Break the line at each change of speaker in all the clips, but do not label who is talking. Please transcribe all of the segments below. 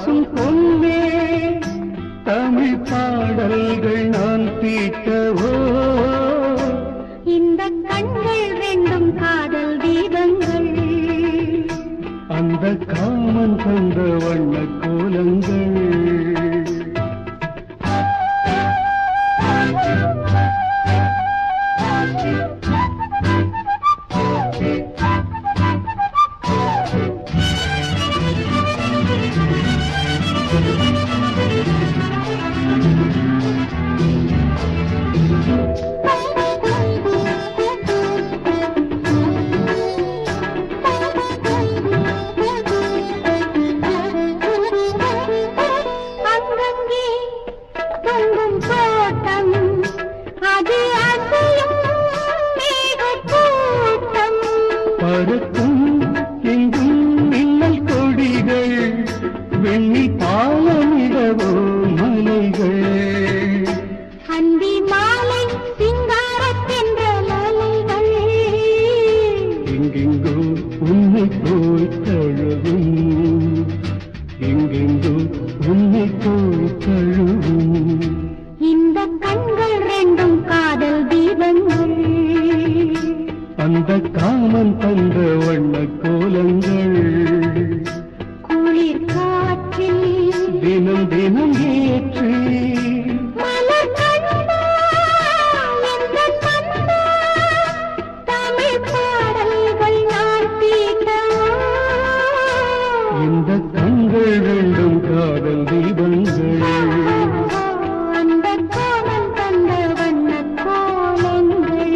பசும் பொன்னே தமிழ் பாடல்கள் நான் தீட்டவோ
இந்த கண்கள் ரெண்டும் காதல் தீபங்கள்
அந்த காமன் தந்த வண்ண கோலங்கள்
அங்கங்கே தொங்கும் தோட்டம் அது அசையும் மேகக்கூட்டம்
பறக்கும் எங்கும் மின்னல் கொடிகள் வெண்ணி பாலமிடவோ மலைகள்
அந்தி மாலை சிங்காரத்தென்ற லலைகள்
எங்கெங்கோ உன்னை போய் தழுவும் எங்கெங்கோ உன்னை போய் தழுவும்
இந்த கண்கள் ரெண்டும் காதல் தீபங்கள்
அந்த காமன் தந்த வண்ண கோலங்கள்
குளிர் காற்றில்
தினம் தினம் ஏற்றி
மலர் கண்டா எந்தன் கண்டா தமிழ் பாடல்கள் நான் தீட்டவா
இந்த கண்கள் ரெண்டும் காதல் தீபங்கள்
அந்த கோலம் தந்த வண்ணக் கோலங்கள்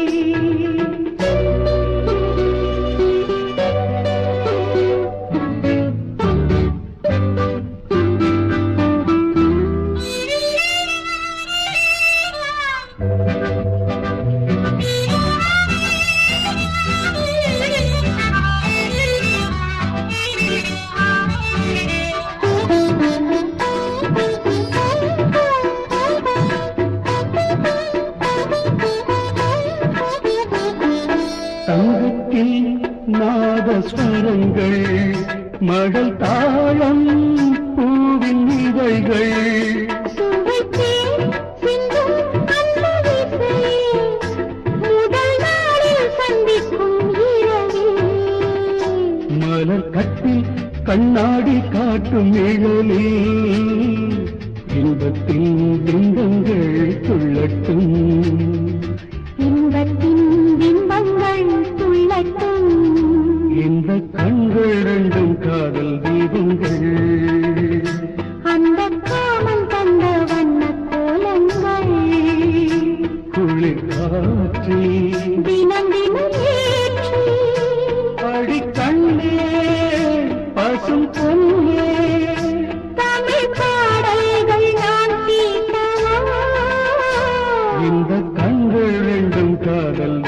தங்கத்தில் நாதஸ்வரங்கள் மகள் தாளம் பூவின் இதழ்கள்
சுவைத்தே சிந்தும் அன்னவிசை முதல் நாளில் சந்திக்கும் இரவில்
மலர் கட்டி கண்ணாடி காட்டும் நிழலில் இன்பத்தின் பிம்பங்கள் துள்ளட்டும்
இன்பத்தின் பிம்பங்கள் துள்ளட்டும்
இந்த கண்கள் ரெண்டும் காதல் தீபங்கள்
அந்த காமன் தந்த வண்ணக் கோலங்கள்
குளிர் காற்றில்
தினம் தினம் ஏற்றி
அடிக்கண்ணே பசும் பொன்னே
தமிழ் பாடல்கள் நான் தீட்டவா
இந்த கண்கள் ரெண்டும் காதல்